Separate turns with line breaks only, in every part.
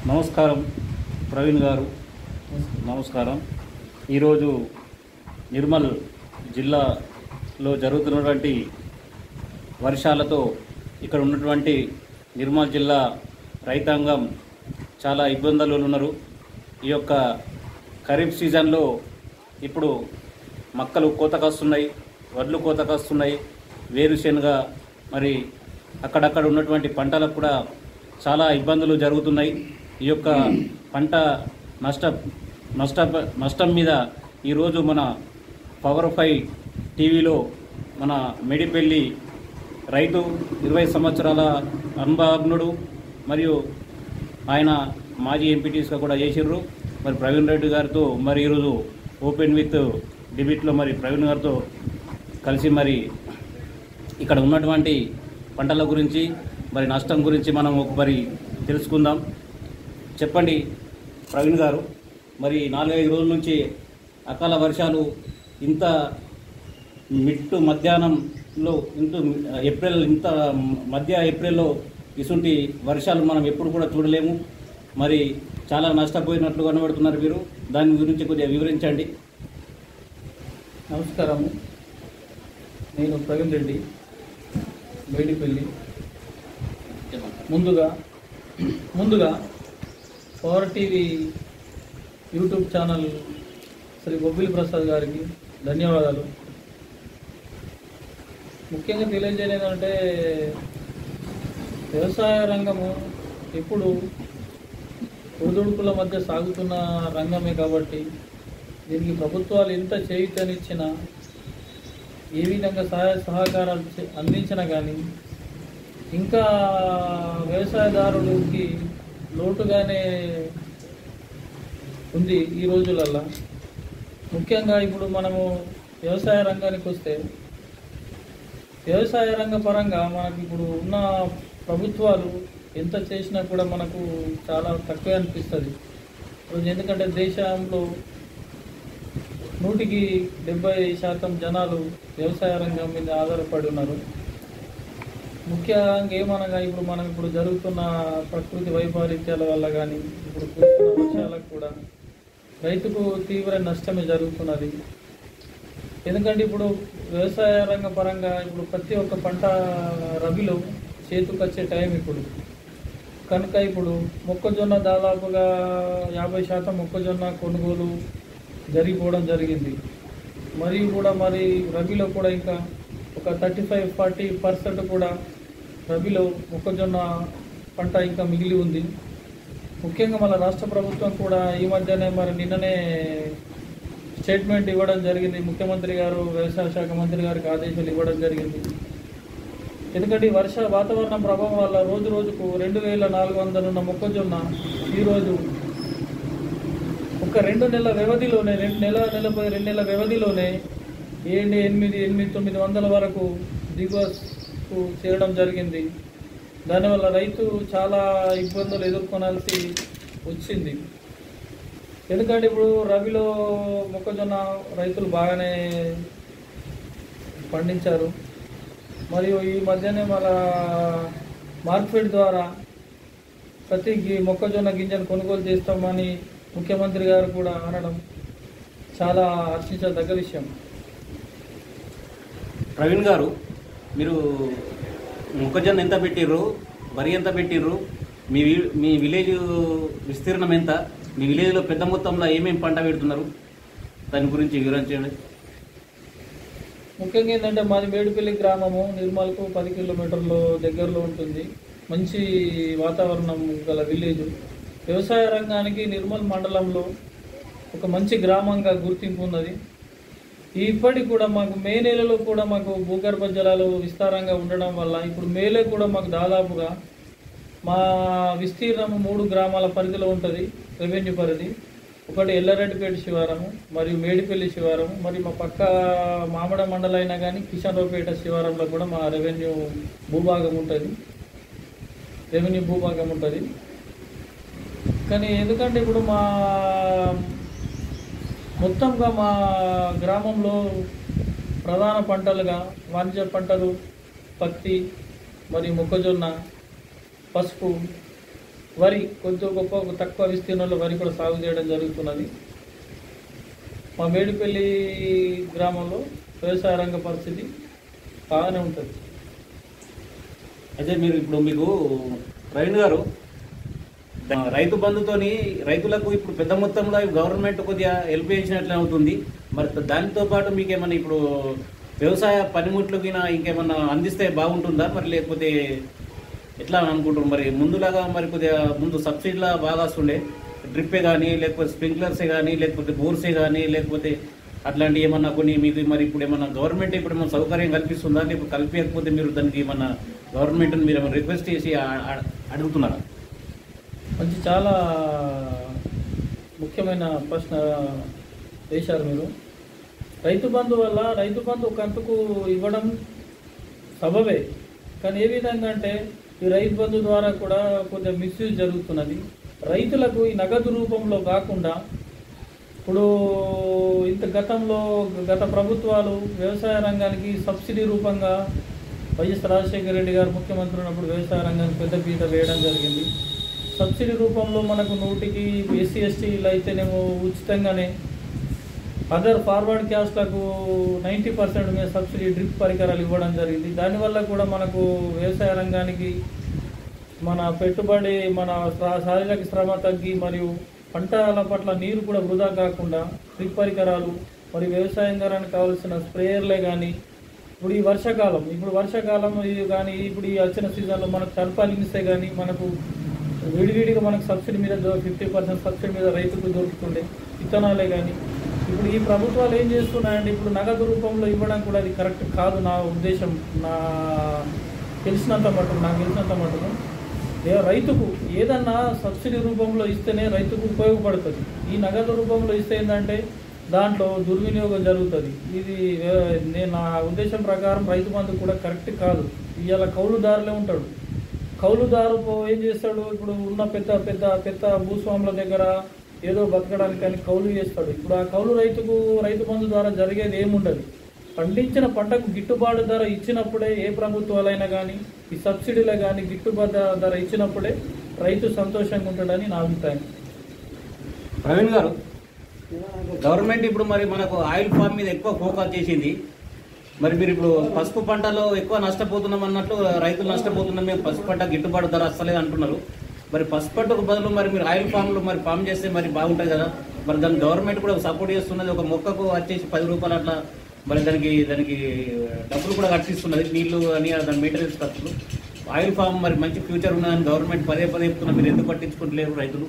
నమస్కారం ప్రవీణ్ గారు నమస్కారం ఈరోజు నిర్మల్ జిల్లాలో జరుగుతున్నటువంటి వర్షాలతో ఇక్కడ ఉన్నటువంటి నిర్మల్ జిల్లా రైతాంగం చాలా ఇబ్బందులు ఉన్నారు ఈ యొక్క ఖరీఫ్ సీజన్లో ఇప్పుడు మక్కలు కోతకొస్తున్నాయి వడ్లు కోతకొస్తున్నాయి వేరుశెనగ మరి అక్కడక్కడ ఉన్నటువంటి పంటలకు కూడా చాలా ఇబ్బందులు జరుగుతున్నాయి ఈ యొక్క పంట నష్ట నష్ట నష్టం మీద ఈరోజు మన పవర్ ఫైవ్ టీవీలో మన మెడిపెల్లి రైతు ఇరవై సంవత్సరాల అనుభవజ్ఞుడు మరియు ఆయన మాజీ ఎంపీటీస్గా కూడా చేసిర్రు మరి ప్రవీణ్ రెడ్డి గారితో మరి ఈరోజు ఓపెన్ విత్ డిబిట్లో మరి ప్రవీణ్ గారితో కలిసి మరి ఇక్కడ ఉన్నటువంటి పంటల గురించి మరి నష్టం గురించి మనం ఒక మరి తెలుసుకుందాం చెప్పండి ప్రవీణ్ గారు మరి నాలుగైదు రోజుల నుంచి అకాల వర్షాలు ఇంత మిట్టు మధ్యాహ్నంలో ఇంత ఏప్రిల్ ఇంత మధ్య ఏప్రిల్లో ఇటువంటి వర్షాలు మనం ఎప్పుడు కూడా చూడలేము మరి చాలా నష్టపోయినట్లు కనబడుతున్నారు మీరు దాని గురించి కొద్దిగా వివరించండి
నమస్కారము నేను ప్రవీణ్ రెడ్డి మేడిపల్లి ముందుగా ముందుగా Power TV YouTube channel Shri Bobbili Prasad గారికి ధన్యవాదాలు ముఖ్యంగా తెలియజేయలేదు ఏంటంటే వ్యవసాయ రంగము ఇప్పుడు ఒడిదుడుకుల మధ్య సాగుతున్న రంగమే కాబట్టి దీనికి ప్రభుత్వాలు ఎంత చేయుతనిచ్చినా ఏ విధంగా సహాయ సహకారాలు చే- అందించినా కానీ ఇంకా వ్యవసాయదారులకి లోటుగానే ఉంది ఈ రోజులల్లో ముఖ్యంగా ఇప్పుడు మనము వ్యవసాయ రంగానికి వస్తే వ్యవసాయ రంగ పరంగా మనకి ఇప్పుడు ఉన్న ప్రభుత్వాలు ఎంత చేసినా కూడా మనకు చాలా తక్కువే అనిపిస్తుంది ఇప్పుడు ఎందుకంటే దేశంలో నూటికి డెబ్బై శాతం జనాలు వ్యవసాయ రంగం మీద ఆధారపడి ఉన్నారు ముఖ్యంగా ఏమనగా ఇప్పుడు మనం ఇప్పుడు జరుగుతున్న ప్రకృతి వైపరీత్యాల వల్ల కానీ ఇప్పుడు కురుస్తున్న వర్షాలకు కూడా రైతుకు తీవ్ర నష్టమే జరుగుతున్నది ఎందుకంటే ఇప్పుడు వ్యవసాయ రంగ పరంగా ఇప్పుడు ప్రతి ఒక్క పంట రబీలో చేతికి వచ్చే టైం ఇప్పుడు కనుక ఇప్పుడు మొక్కజొన్న దాదాపుగా యాభై శాతం మొక్కజొన్న కొనుగోలు జరిగిపోవడం జరిగింది మరియు కూడా మరి రబీలో కూడా ఇంకా ఒక థర్టీ ఫైవ్ ఫార్టీ పర్సెంట్ కూడా రబీలో మొక్కజొన్న పంట ఇంకా మిగిలి ఉంది ముఖ్యంగా మన రాష్ట్ర ప్రభుత్వం కూడా ఈ మధ్యనే మరి నిన్ననే స్టేట్మెంట్ ఇవ్వడం జరిగింది ముఖ్యమంత్రి గారు వ్యవసాయ శాఖ మంత్రి గారికి ఆదేశాలు ఇవ్వడం జరిగింది ఎందుకంటే ఈ వర్ష వాతావరణ ప్రభావం వల్ల రోజు రోజుకు రెండు వేల నాలుగు వందలు ఉన్న మొక్కజొన్న ఈరోజు ఒక రెండు నెలల వ్యవధిలోనే రెండు నెల నెలపై రెండు నెలల వ్యవధిలోనే ఏడు ఎనిమిది ఎనిమిది తొమ్మిది వందల వరకు దిగువకు చేరడం జరిగింది దానివల్ల రైతు చాలా ఇబ్బందులు ఎదుర్కొనాల్సి వచ్చింది ఎందుకంటే ఇప్పుడు రబీలో మొక్కజొన్న రైతులు బాగానే పండించారు మరియు ఈ మధ్యనే మన మార్కెట్ ద్వారా ప్రతి గి- మొక్కజొన్న గింజను కొనుగోలు చేస్తామని ముఖ్యమంత్రి గారు కూడా అనడం చాలా హర్షించదగ్గ విషయం
ప్రవీణ్ గారు మీరు మొక్కజొన్న ఎంత పెట్టిర్రు వరి ఎంత పెట్టిర్రు మీ వి- మీ విలేజ్ విస్తీర్ణం ఎంత మీ విలేజ్లో పెద్ద మొత్తంలో ఏమేమి పంట పెడుతున్నారు దాని గురించి వివరించండి
ముఖ్యంగా ఏంటంటే మాది మేడిపల్లి గ్రామము నిర్మల్కు పది కిలోమీటర్ల దగ్గరలో ఉంటుంది మంచి వాతావరణం గల విలేజ్ వ్యవసాయ రంగానికి నిర్మల్ మండలంలో ఒక మంచి గ్రామంగా గుర్తింపు ఉన్నది ఇప్పటికి కూడా మాకు మే నెలలో కూడా మాకు భూగర్భ జలాలు విస్తారంగా ఉండడం వల్ల ఇప్పుడు మేలే కూడా మాకు దాదాపుగా మా విస్తీర్ణం మూడు గ్రామాల పరిధిలో ఉంటుంది రెవెన్యూ పరిధి ఒకటి ఎల్లారెడ్డిపేట శివారము మరియు మేడిపల్లి శివారము మరియు మా పక్క మామిడ మండలం అయినా కానీ కిషన్రావుపేట శివారంలో కూడా మా రెవెన్యూ భూభాగం ఉంటుంది రెవెన్యూ భూభాగం ఉంటుంది కానీ ఎందుకంటే ఇప్పుడు మా మొత్తంగా మా గ్రామంలో ప్రధాన పంటలుగా వాణిజ్య పంటలు పత్తి మరియు మొక్కజొన్న పసుపు వరి కొంచెం గొప్ప తక్కువ విస్తీర్ణంలో వరి కూడా సాగు చేయడం జరుగుతున్నది మా మేడిపల్లి గ్రామంలో వ్యవసాయ రంగ పరిస్థితి బాగానే ఉంటుంది
అయితే మీరు ఇప్పుడు మీకు ప్రవీణ్ గారు ద- రైతు బంధుతోని రైతులకు ఇప్పుడు పెద్ద మొత్తంలో గవర్నమెంట్ కొద్దిగా హెల్ప్ చేసినట్లే అవుతుంది మరి దానితో పాటు మీకు ఏమన్నా ఇప్పుడు వ్యవసాయ పనిముట్లు గిన ఇంకేమన్నా అందిస్తే బాగుంటుందా మరి లేకపోతే ఎట్లా అనుకుంటారు మరి ముందులాగా మరి కొద్దిగా ముందు సబ్సిడీలా బాగా వస్తుండే డ్రిప్పే కానీ లేకపోతే స్ప్రింక్లర్సే కానీ లేకపోతే బోర్సే కానీ లేకపోతే అట్లాంటి ఏమన్నా కొన్ని మీకు మరి ఇప్పుడు ఏమన్నా గవర్నమెంట్ ఇప్పుడు ఏమన్నా సౌకర్యం కల్పిస్తుందా లేకపోతే కల్పించకపోతే మీరు దానికి ఏమన్నా గవర్నమెంట్ మీరు ఏమన్నా రిక్వెస్ట్ చేసి ఆ- ఆ- అడుగుతున్నారా
మంచి చాలా ముఖ్యమైన ప్రశ్న వేశారు మీరు రైతు బంధు వల్ల రైతు బంధు కంతుకు ఇవ్వడం సబబే కానీ ఏ విధంగా అంటే ఈ రైతు బంధు ద్వారా కూడా కొంచెం మిస్యూజ్ జరుగుతున్నది రైతులకు ఈ నగదు రూపంలో కాకుండా ఇప్పుడు ఇంత గతంలో గత ప్రభుత్వాలు వ్యవసాయ రంగానికి సబ్సిడీ రూపంగా వైఎస్ రాజశేఖర రెడ్డి గారు ముఖ్యమంత్రి ఉన్నప్పుడు వ్యవసాయ రంగానికి పెద్దపీట వేయడం జరిగింది సబ్సిడీ రూపంలో మనకు నూటికి ఎస్సీ ఎస్టీలు అయితేనేమో ఉచితంగానే అదర్ ఫార్వర్డ్ క్యాస్ట్లకు నైంటీ పర్సెంట్ మీద సబ్సిడీ డ్రిప్ పరికరాలు ఇవ్వడం జరిగింది దానివల్ల కూడా మనకు వ్యవసాయ రంగానికి మన పెట్టుబడి మన శా- శారీరక శ్రమ తగ్గి మరియు పంటల పట్ల నీరు కూడా వృధా కాకుండా డ్రిప్ పరికరాలు మరియు వ్యవసాయం గారానికి కావాల్సిన స్ప్రేయర్లే కానీ ఇప్పుడు ఈ వర్షాకాలం ఇప్పుడు వర్షాకాలం ఇది కానీ ఇప్పుడు ఈ వచ్చిన సీజన్లో మనకు టర్పాలింగ్సే కానీ మనకు విడివిడిగా మనకు సబ్సిడీ మీద ఫిఫ్టీ పర్సెంట్ సబ్సిడీ మీద రైతుకు దొరుకుతుండే విత్తనాలే కానీ ఇప్పుడు ఈ ప్రభుత్వాలు ఏం చేస్తున్నాయంటే ఇప్పుడు నగదు రూపంలో ఇవ్వడం కూడా అది కరెక్ట్ కాదు నా ఉద్దేశం నా తెలిసినంత మటుకు నాకు తెలిసినంత మటుకు ఏ రైతుకు ఏదన్నా సబ్సిడీ రూపంలో ఇస్తేనే రైతుకు ఉపయోగపడుతుంది ఈ నగదు రూపంలో ఇస్తే ఏంటంటే దాంట్లో దుర్వినియోగం జరుగుతుంది ఇది వే- నేను నా ఉద్దేశం ప్రకారం రైతు బంధు కూడా కరెక్ట్ కాదు ఇవాళ కౌలుదారులే ఉంటాడు కౌలుదారు పో- ఏం చేస్తాడు ఇప్పుడు ఉన్న పెద్ద పెద్ద పెద్ద భూస్వాముల దగ్గర ఏదో బతకడానికి కానీ కౌలు చేస్తాడు ఇప్పుడు ఆ కౌలు రైతుకు రైతు బంధు ద్వారా జరిగేది ఏముండదు పండించిన పంటకు గిట్టుబాటు ధర ఇచ్చినప్పుడే ఏ ప్రభుత్వాలైనా కానీ ఈ సబ్సిడీలు కానీ గిట్టుబాటు ధర ఇచ్చినప్పుడే రైతు సంతోషంగా ఉంటాడని నా అభిప్రాయం
ప్రవీణ్ గారు గవర్నమెంట్ ఇప్పుడు మరి మనకు ఆయిల్ ఫామ్ మీద ఎక్కువ ఫోకస్ చేసింది మరి మీరు ఇప్పుడు పసుపు పంటలో ఎక్కువ నష్టపోతున్నాం అన్నట్లు రైతులు నష్టపోతున్నాం మేము పసుపు పంట గిట్టుబాటు ధర వస్తలేదు అంటున్నారు మరి పసుపు పంటకు బదులు మరి మీరు ఆయిల్ ఫామ్లు మరి ఫామ్ చేస్తే మరి బాగుంటుంది కదా మరి దాని గవర్నమెంట్ కూడా సపోర్ట్ చేస్తున్నది ఒక మొక్కకు వచ్చేసి పది రూపాయలు అట్లా మరి దానికి దానికి డబ్బులు కూడా కట్టిస్తున్నది నీళ్లు అని దాని మెటీరియల్స్ ఖర్చులు ఆయిల్ ఫామ్ మరి మంచి ఫ్యూచర్ ఉన్నదని గవర్నమెంట్ పదే పదే చెప్తున్నా మీరు ఎందుకు పట్టించుకుంటలేరు రైతులు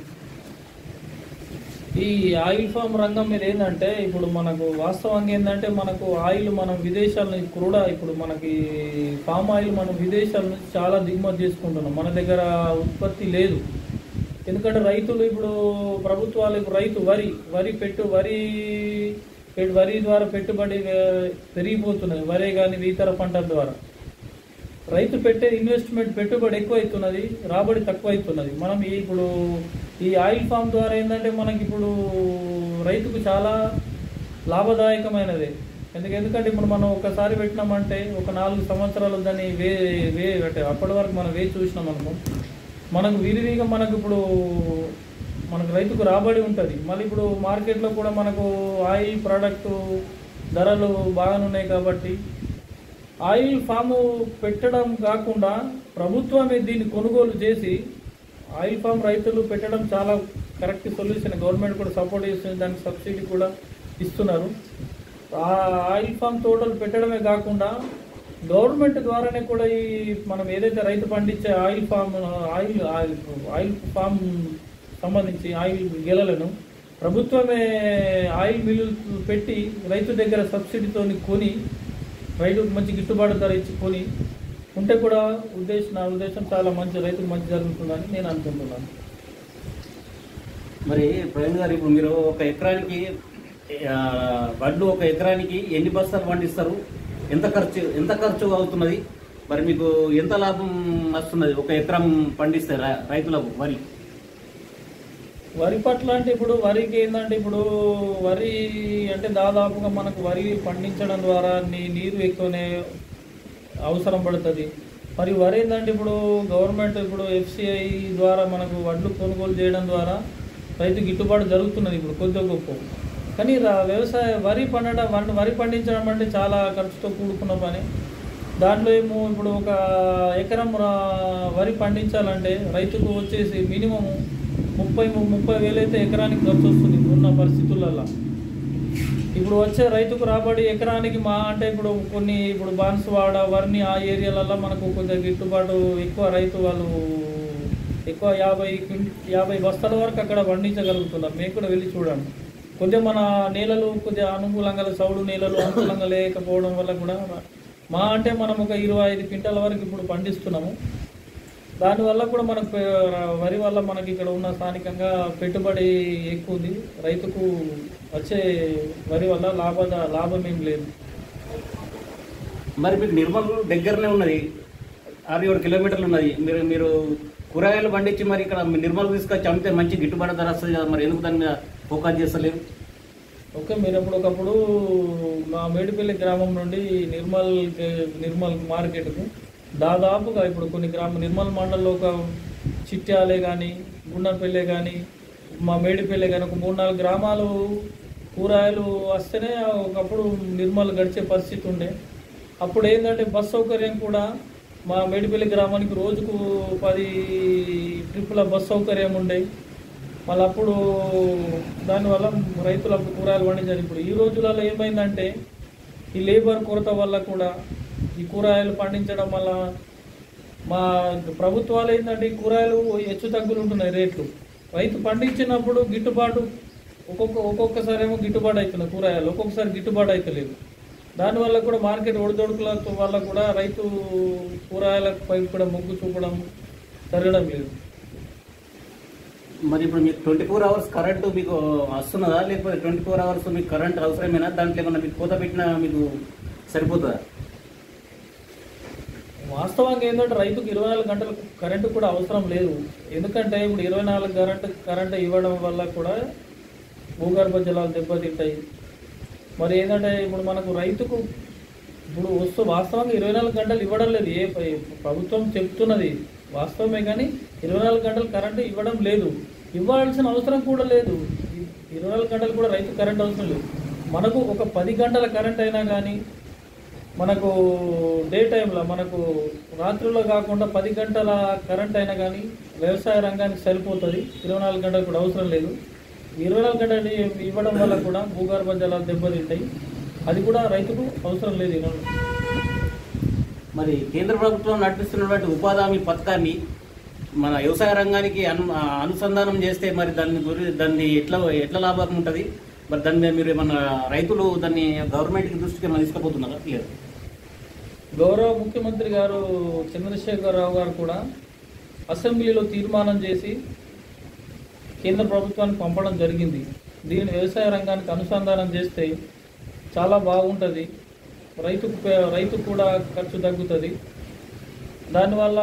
ఈ ఆయిల్ ఫామ్ రంగం మీద ఏంటంటే ఇప్పుడు మనకు వాస్తవంగా ఏంటంటే మనకు ఆయిల్ మనం విదేశాల నుంచి కూడా ఇప్పుడు మనకి పామ్ ఆయిల్ మనం విదేశాల నుంచి చాలా దిగుమతి చేసుకుంటున్నాం మన దగ్గర ఉత్పత్తి లేదు ఎందుకంటే రైతులు ఇప్పుడు ప్రభుత్వాలు ఇప్పుడు రైతు వరి వరి పెట్టు వరి పె- వరి ద్వారా పెట్టుబడి ఆ, పెరిగిపోతున్నది వరే కానీ ఇతర పంటల ద్వారా రైతు పెట్టే ఇన్వెస్ట్మెంట్ పెట్టుబడి ఎక్కువ అవుతున్నది రాబడి తక్కువ అవుతున్నది మనం ఈ ఇప్పుడు ఈ ఆయిల్ ఫామ్ ద్వారా ఏంటంటే మనకి ఇప్పుడు రైతుకు చాలా లాభదాయకమైనది ఎందుకు ఎందుకంటే ఇప్పుడు మనం ఒకసారి పెట్టినామంటే ఒక నాలుగు సంవత్సరాలు దాన్ని వే వే అంటే అప్పటి వరకు మనం వే చూసినాం అనుకో మనకు విరివిగా మనకు ఇప్పుడు మనకు రైతుకు రాబడి ఉంటుంది మళ్ళీ ఇప్పుడు మార్కెట్లో కూడా మనకు ఆయిల్ ప్రోడక్ట్ ధరలు బాగానే ఉన్నాయి కాబట్టి ఆయిల్ ఫాము పెట్టడం కాకుండా ప్రభుత్వమే దీన్ని కొనుగోలు చేసి ఆయిల్ ఫామ్ రైతులు పెట్టడం చాలా కరెక్ట్ సొల్యూషన్ గవర్నమెంట్ కూడా సపోర్ట్ చేస్తుంది దానికి సబ్సిడీ కూడా ఇస్తున్నారు ఆ ఆయిల్ ఫామ్ తోటలు పెట్టడమే కాకుండా గవర్నమెంట్ ద్వారానే కూడా ఈ మనం ఏదైతే రైతు పండించే oil palm oil oil oil palm సంబంధించి ఆయిల్ గెలలను ప్రభుత్వమే ఆయిల్ మిల్లు పెట్టి రైతు దగ్గర సబ్సిడీతో కొని రైతుకు మంచి గిట్టుబాటు ధర ఇచ్చి కొని ఉంటే కూడా ఉద్దేశం నా ఉద్దేశం చాలా మంచి రైతుకు మంచి జరుగుతుందని నేను అనుకుంటున్నాను
మరి ప్రవీణ్ గారు ఇప్పుడు మీరు ఒక ఎకరానికి ఆ, వడ్లు ఒక ఎకరానికి ఎన్ని బస్తాలు పండిస్తారు ఎంత ఖర్చు ఎంత ఖర్చు అవుతున్నది మరి మీకు ఎంత లాభం వస్తున్నది ఒక ఎకరం పండిస్తే ర- రైతులకు వరి
వరి పట్ల అంటే ఇప్పుడు వరికి ఏంటంటే ఇప్పుడు వరి అంటే దాదాపుగా మనకు వరి పండించడం ద్వారా నీ నీరు ఎక్కువనే అవసరం పడుతుంది మరి వరి ఏంటంటే ఇప్పుడు గవర్నమెంట్ ఇప్పుడు ఎఫ్సిఐ ద్వారా మనకు వడ్లు కొనుగోలు చేయడం ద్వారా రైతు గిట్టుబాటు జరుగుతున్నది ఇప్పుడు కొద్ది గొప్ప కానీ రా- వ్యవసాయ వరి పండడం వన్- వరి పండించడం అంటే చాలా ఖర్చుతో కూడుకున్న పని దాంట్లో ఏమో ఇప్పుడు ఒక ఎకరం రా- వరి పండించాలంటే రైతుకు వచ్చేసి మినిమం ముప్పై ము- ముప్పై వేలు అయితే ఎకరానికి ఖర్చు వస్తుంది ఉన్న పరిస్థితులలో ఇప్పుడు వచ్చే రైతుకు రాబడి ఎకరానికి మా అంటే ఇప్పుడు కొన్ని ఇప్పుడు బాన్సువాడ వర్ని ఆ ఏరియాలలో మనకు కొంచెం గిట్టుబాటు ఎక్కువ రైతు వాళ్ళు ఎక్కువ యాభై క్విం- యాభై బస్తాల వరకు అక్కడ పండించగలుగుతున్నారు మేము కూడా వెళ్ళి చూడండి కొద్దిగా మన నేలలు కొద్దిగా అనుకూలంగా చౌడు నేలలు అనుకూలంగా లేకపోవడం వల్ల కూడా మా అంటే మనం ఒక ఇరవై ఐదు క్వింటాల వరకు ఇప్పుడు పండిస్తున్నాము దానివల్ల కూడా మనకు పే- వరి వల్ల మనకి ఇక్కడ ఉన్న స్థానికంగా పెట్టుబడి ఎక్కువ ఉంది రైతుకు వచ్చే వరి వల్ల లాభ లాభం ఏం లేదు
మరి మీకు నిర్మల్ దగ్గరనే ఉన్నది ఆరు ఏడు కిలోమీటర్లు ఉన్నది మీరు మీరు కూరగాయలు పండించి మరి ఇక్కడ మీ నిర్మల్ తీసుకొచ్చి అమ్మితే మంచి గిట్టుబాటు ధర వస్తుంది కదా మరి ఎందుకు దాని మీద ఫోకస్ చేస్తలేరు
ఓకే మీరు ఎప్పుడు ఒకప్పుడు మా మేడిపల్లి గ్రామం నుండి నిర్మల్ నిర్మల్ మార్కెట్కు దాదాపుగా ఇప్పుడు కొన్ని గ్రామ నిర్మల్ మండలంలో ఒక చిట్యాలే కానీ గుండంపల్లె కానీ మా మేడిపల్లె కానీ ఒక మూడు నాలుగు గ్రామాలు కూరగాయలు వస్తేనే ఒకప్పుడు నిర్మల్ గడిచే పరిస్థితి ఉండే అప్పుడు ఏంటంటే బస్ సౌకర్యం కూడా మా మేడిపల్లి గ్రామానికి రోజుకు పది ట్రిప్పుల బస్ సౌకర్యం ఉండే మళ్ళీ అప్పుడు దానివల్ల రైతులు అప్పుడు కూరగాయలు పండించారు ఇప్పుడు ఈ రోజులలో ఏమైందంటే ఈ లేబర్ కొరత వల్ల కూడా ఈ కూరగాయలు పండించడం వల్ల మా ప్రభుత్వాలు ఏంటంటే ఈ కూరగాయలు హెచ్చు తగ్గులు ఉంటున్నాయి రేట్లు రైతు పండించినప్పుడు గిట్టుబాటు ఒక్కొక్క ఒక్కొక్కసారి ఏమో గిట్టుబాటు అవుతున్నాయి కూరగాయలు ఒక్కొక్కసారి గిట్టుబాటు అవుతలేదు దానివల్ల కూడా మార్కెట్ ఒడిదొడుకుల వల్ల కూడా రైతు కూరగాయలపై కూడా మొగ్గు చూపడం జరగడం లేదు
మరి ఇప్పుడు మీకు ట్వంటీ ఫోర్ అవర్స్ కరెంటు మీకు వస్తున్నదా లేకపోతే ట్వంటీ ఫోర్ అవర్స్ మీకు కరెంట్ అవసరమేనా దాంట్లో ఏమన్నా మీకు కోత పెట్టినా మీకు సరిపోతుందా
వాస్తవంగా ఏంటంటే రైతుకు ఇరవై నాలుగు గంటలు కరెంటు కూడా అవసరం లేదు ఎందుకంటే ఇప్పుడు ఇరవై నాలుగు కరెంటు కరెంటు ఇవ్వడం వల్ల కూడా భూగర్భ జలాలు దెబ్బతింటాయి మరి ఏంటంటే ఇప్పుడు మనకు రైతుకు ఇప్పుడు వస్తూ వాస్తవంగా ఇరవై నాలుగు గంటలు ఇవ్వడం లేదు ఏ ప- ప్రభుత్వం చెప్తున్నది వాస్తవమే కానీ ఇరవై నాలుగు గంటలు కరెంటు ఇవ్వడం లేదు ఇవ్వాల్సిన అవసరం కూడా లేదు ఈ- ఇరవై నాలుగు గంటలు కూడా రైతు కరెంట్ అవసరం లేదు మనకు ఒక పది గంటల కరెంట్ అయినా కానీ మనకు డే టైంలో మనకు రాత్రుల్లో కాకుండా పది గంటల కరెంట్ అయినా కానీ వ్యవసాయ రంగానికి సరిపోతుంది ఇరవై నాలుగు గంటలు కూడా అవసరం లేదు ఇరవై నాలుగు గంటలు ఇవ్వడం వల్ల కూడా భూగర్భ జలాలు దెబ్బతింటాయి అది కూడా రైతుకు అవసరం లేదు ఈనాడు.
మరి కేంద్ర ప్రభుత్వం నడిపిస్తున్నటువంటి ఉపాధి హామీ పథకాన్ని మన వ్యవసాయ రంగానికి అను అనుసంధానం చేస్తే మరి దాని గురి దాన్ని ఎట్లా ఎట్లా లాభం ఉంటుంది మరి దాని మీద మీరు ఏమన్నా రైతులు దాన్ని గవర్నమెంట్కి దృష్టికి ఏమైనా తీసుకుపోతున్నారా లేదు
గౌరవ ముఖ్యమంత్రి గారు చంద్రశేఖరరావు గారు కూడా అసెంబ్లీలో తీర్మానం చేసి కేంద్ర ప్రభుత్వానికి పంపడం జరిగింది దీన్ని వ్యవసాయ రంగానికి అనుసంధానం చేస్తే చాలా బాగుంటుంది రైతుకు పే- రైతుకు కూడా ఖర్చు తగ్గుతుంది దానివల్ల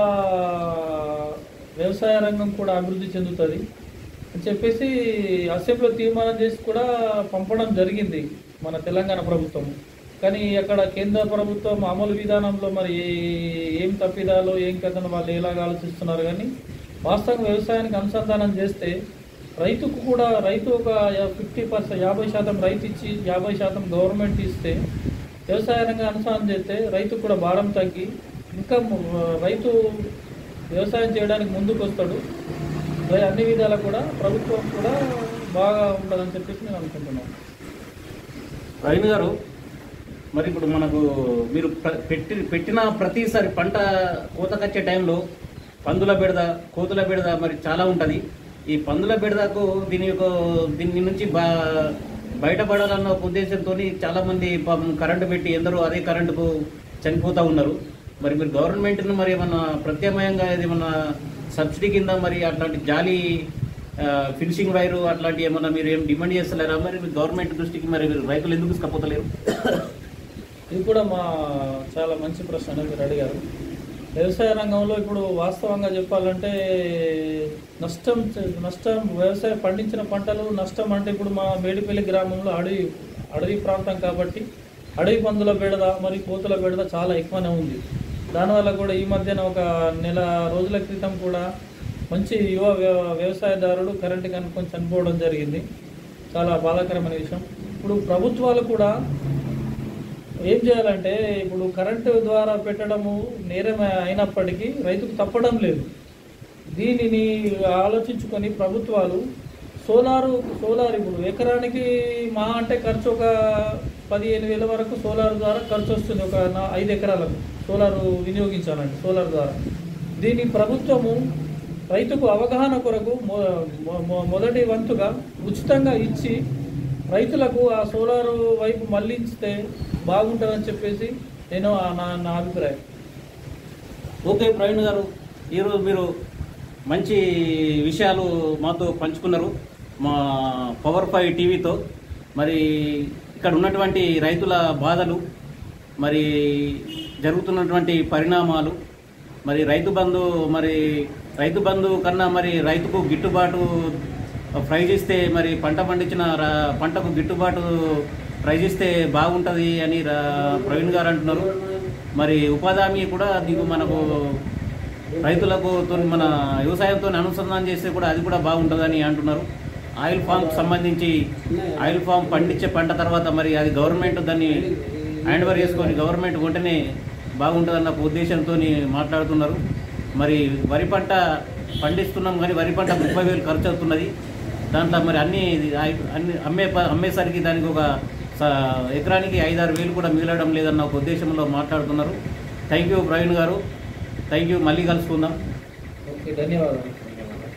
వ్యవసాయ రంగం కూడా అభివృద్ధి చెందుతుంది అని చెప్పేసి అసెంబ్లీలో తీర్మానం చేసి కూడా పంపడం జరిగింది మన తెలంగాణ ప్రభుత్వం కానీ అక్కడ కేంద్ర ప్రభుత్వం అమలు విధానంలో మరి ఏ- ఏం తప్పిదాలు ఏం కథను వాళ్ళు ఎలాగ ఆలోచిస్తున్నారు కానీ వాస్తవంగా వ్యవసాయానికి అనుసంధానం చేస్తే రైతుకు కూడా రైతు ఒక ఫిఫ్టీ పర్సెంట్ యాభై శాతం రైతు ఇచ్చి యాభై శాతం గవర్నమెంట్ ఇస్తే వ్యవసాయ రంగం అనుసంధానం చేస్తే రైతుకు కూడా భారం తగ్గి ఇంకా ము- రైతు వ్యవసాయం చేయడానికి ముందుకు వస్తాడు మరి అన్ని విధాలా కూడా ప్రభుత్వం కూడా బాగా ఉంటుందని చెప్పేసి నేను అనుకుంటున్నాను
ప్రవీణ్ గారు మరి ఇప్పుడు మనకు మీరు ప్ర- పెట్టి పెట్టిన ప్రతిసారి పంట కోతకొచ్చే టైంలో పందుల బెడద కోతుల బెడద మరి చాలా ఉంటుంది ఈ పందుల బెడదకు దీని యొక్క దీని నుంచి బా బయటపడాలన్న ఒక ఉద్దేశంతో చాలా మంది పాపం కరెంటు పెట్టి ఎందరో అదే కరెంటుకు చనిపోతూ ఉన్నారు మరి మీరు గవర్నమెంట్ను మరి ఏమన్నా ప్రత్యామ్నాయంగా ఏమన్నా సబ్సిడీ కింద మరి అట్లాంటి జాలి ఆ, ఫినిషింగ్ వైరు అట్లాంటి ఏమన్నా మీరు ఏం డిమాండ్ చేస్తలేరా మరి మీరు గవర్నమెంట్ దృష్టికి మరి మీరు రైతులు ఎందుకు తీసుకపోతలేరు
ఇది కూడా మా చాలా మంచి ప్రశ్న మీరు అడిగారు వ్యవసాయ రంగంలో ఇప్పుడు వాస్తవంగా చెప్పాలంటే నష్టం చ- నష్టం వ్యవసాయం పండించిన పంటలు నష్టం అంటే ఇప్పుడు మా మేడిపల్లి గ్రామంలో అడవి అడవి ప్రాంతం కాబట్టి అడవి పందుల బెడద మరి కోతుల బెడద చాలా ఎక్కువనే ఉంది దానివల్ల కూడా ఈ మధ్యన ఒక నెల రోజుల క్రితం కూడా మంచి యువ వ్య- వ్యవసాయదారుడు కరెంటు కనుక్కొని చనిపోవడం జరిగింది చాలా బాధాకరమైన విషయం ఇప్పుడు ప్రభుత్వాలు కూడా ఏం చేయాలంటే ఇప్పుడు కరెంటు ద్వారా పెట్టడము నేరం అయినప్పటికీ రైతుకు తప్పడం లేదు దీనిని ఆలోచించుకొని ప్రభుత్వాలు సోలారు సోలార్ ఇప్పుడు ఎకరానికి మా అంటే ఖర్చు ఒక పదిహేను వేల వరకు సోలార్ ద్వారా ఖర్చు వస్తుంది ఒక నా- ఐదు ఎకరాలకు సోలార్ వినియోగించాలండి సోలార్ ద్వారా దీని ప్రభుత్వము రైతుకు అవగాహన కొరకు మొ- మొ- మొ- మొదటి వంతుగా ఉచితంగా ఇచ్చి రైతులకు ఆ సోలార్ వైపు మళ్లించితే బాగుంటుందని చెప్పేసి నేను ఆ- నా నా అభిప్రాయం
ఓకే ప్రవీణ్ గారు ఈరోజు మీరు మంచి విషయాలు మాతో పంచుకున్నారు మా పవర్ ఫైవ్ టీవీతో మరి ఇక్కడ ఉన్నటువంటి రైతుల బాధలు మరి జరుగుతున్నటువంటి పరిణామాలు మరి రైతు బంధు మరి రైతు బంధు కన్నా మరి రైతుకు గిట్టుబాటు ప్రైజ్ ఇస్తే మరి పంట పండించిన రా- పంటకు గిట్టుబాటు ప్రైజ్ ఇస్తే బాగుంటుంది అని రా- ప్రవీణ్ గారు అంటున్నారు మరి ఉపాధి హామీ కూడా దీనికి మనకు రైతులకు తో- మన వ్యవసాయంతో అనుసంధానం చేస్తే కూడా అది కూడా బాగుంటుందని అంటున్నారు ఆయిల్ ఫామ్ సంబంధించి ఆయిల్ ఫామ్ పండించే పంట తర్వాత మరి అది గవర్నమెంట్ దాన్ని హ్యాండ్ ఓవర్ చేసుకొని గవర్నమెంట్ వెంటనే బాగుంటుందన్న ఒక ఉద్దేశంతో మాట్లాడుతున్నారు మరి వరి పంట పండిస్తున్నాం కానీ వరి పంట ముప్పై వేలు ఖర్చు అవుతున్నది దాంట్లో మరి అన్ని అన్ని అమ్మే ప- అమ్మేసరికి దానికి ఒక స- ఎకరానికి ఐదారు వేలు కూడా మిగలడం లేదన్న ఒక ఉద్దేశంలో మాట్లాడుతున్నారు థ్యాంక్ యూ ప్రవీణ్ గారు థ్యాంక్ యూ మళ్ళీ కలుసుకుందాం
ఓకే ధన్యవాదాలు